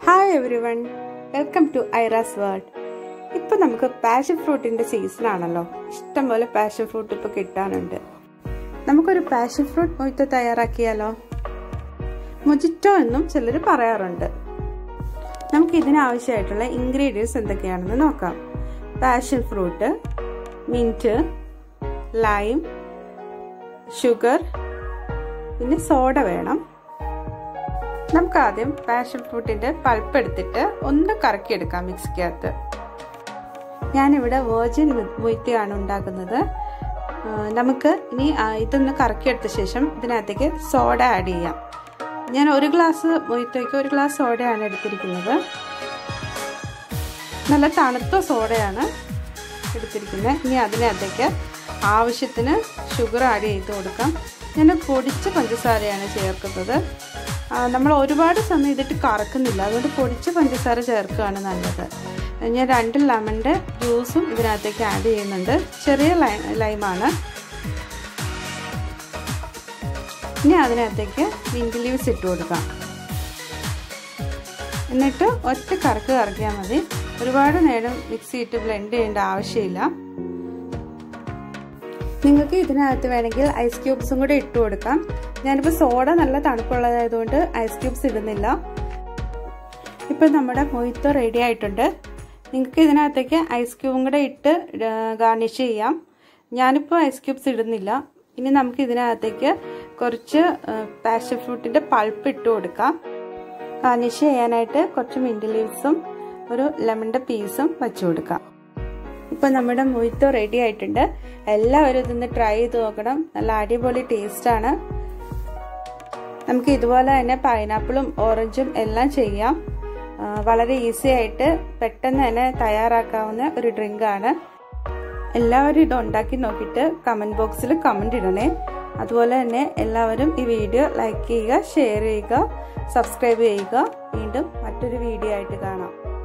hi everyone welcome to ഐറാസ് world ഇപ്പം നമുക്ക് പാഷൻ ഫ്രൂട്ടിൻ്റെ സീസണാണല്ലോ ഇഷ്ടംപോലെ പാഷൻ ഫ്രൂട്ട് ഇപ്പോൾ കിട്ടാനുണ്ട് നമുക്കൊരു പാഷൻ ഫ്രൂട്ട് മൊയ്ത്ത് തയ്യാറാക്കിയാലോ മൊജിറ്റോ എന്നും ചിലർ പറയാറുണ്ട് നമുക്ക് ഇതിനാവശ്യമായിട്ടുള്ള ഇൻഗ്രീഡിയൻസ് എന്തൊക്കെയാണെന്ന് നോക്കാം passion fruit mint lime sugar പിന്നെ സോഡ വേണം നമുക്ക് ആദ്യം പാഷൻ ഫ്രൂട്ടിന്റെ പൾപ്പ് എടുത്തിട്ട് ഒന്ന് കറക്കിയെടുക്കാം മിക്സിക്കകത്ത് ഞാനിവിടെ വേർജിൻ മൊയ്ത്തിയാണ് ഉണ്ടാക്കുന്നത് നമുക്ക് ഇനി ഇതൊന്ന് കറക്കിയെടുത്ത ശേഷം ഇതിനകത്തേക്ക് സോഡ ആഡ് ചെയ്യാം ഞാൻ ഒരു ഗ്ലാസ് മൊയ്ത്തോയ്ക്ക് ഒരു ഗ്ലാസ് സോഡയാണ് എടുത്തിരിക്കുന്നത് നല്ല തണുത്ത സോഡയാണ് എടുത്തിരിക്കുന്നത് ഇനി അതിനകത്തേക്ക് ആവശ്യത്തിന് ഷുഗർ ആഡ് ചെയ്ത് കൊടുക്കാം ഞാൻ പൊടിച്ച പഞ്ചസാരയാണ് ചേർക്കുന്നത് നമ്മൾ ഒരുപാട് സമയം ഇതിട്ട് കറക്കുന്നില്ല അതുകൊണ്ട് പൊടിച്ച പഞ്ചസാര ചേർക്കുകയാണ് നല്ലത് ഞാൻ രണ്ട് ലെമണിൻ്റെ ജ്യൂസും ഇതിനകത്തേക്ക് ആഡ് ചെയ്യുന്നുണ്ട് ചെറിയ ലൈമാണ് ഇനി അതിനകത്തേക്ക് മിൻറ്റ് ലീവ്സ് ഇട്ട് കൊടുക്കാം എന്നിട്ട് ഒറ്റ കറക്ക് കറക്കിയാൽ മതി ഒരുപാട് നേരം മിക്സി ഇട്ട് ബ്ലെൻഡ് ചെയ്യേണ്ട ആവശ്യമില്ല നിങ്ങൾക്ക് ഇതിനകത്ത് വേണമെങ്കിൽ ഐസ് ക്യൂബ്സും കൂടെ ഇട്ട് കൊടുക്കാം ഞാനിപ്പോൾ സോഡ നല്ല തണുപ്പുള്ളതായതുകൊണ്ട് ഐസ് ക്യൂബ്സ് ഇടുന്നില്ല ഇപ്പം നമ്മുടെ മൊയ്ത്തോ റെഡി ആയിട്ടുണ്ട് നിങ്ങൾക്ക് ഇതിനകത്തേക്ക് ഐസ് ക്യൂബും കൂടെ ഇട്ട് ഗാർണിഷ് ചെയ്യാം ഞാനിപ്പോൾ ഐസ് ക്യൂബ്സ് ഇടുന്നില്ല ഇനി നമുക്ക് ഇതിനകത്തേക്ക് കുറച്ച് പാഷൻ ഫ്രൂട്ടിൻ്റെ പൾപ്പ് ഇട്ട് കൊടുക്കാം ഗാർണിഷ് ചെയ്യാനായിട്ട് കുറച്ച് മിൻറ്റ് ലീവ്സും ഒരു ലെമണിൻ്റെ പീസും വെച്ച് കൊടുക്കാം ഇപ്പം നമ്മുടെ മൊയ്ത്തോ റെഡി ആയിട്ടുണ്ട് എല്ലാവരും ഇതൊന്ന് ട്രൈ ചെയ്ത് നോക്കണം നല്ല അടിപൊളി ടേസ്റ്റാണ് നമുക്ക് ഇതുപോലെ തന്നെ പൈനാപ്പിളും ഓറഞ്ചും എല്ലാം ചെയ്യാം വളരെ ഈസി ആയിട്ട് പെട്ടെന്ന് തന്നെ തയ്യാറാക്കാവുന്ന ഒരു ഡ്രിങ്കാണ് എല്ലാവരും ഇത് ഉണ്ടാക്കി നോക്കിയിട്ട് കമൻറ്റ് ബോക്സിൽ കമൻറ്റ് ഇടണേ അതുപോലെ തന്നെ എല്ലാവരും ഈ വീഡിയോ ലൈക്ക് ചെയ്യുക ഷെയർ ചെയ്യുക സബ്സ്ക്രൈബ് ചെയ്യുക വീണ്ടും മറ്റൊരു വീഡിയോ ആയിട്ട് കാണാം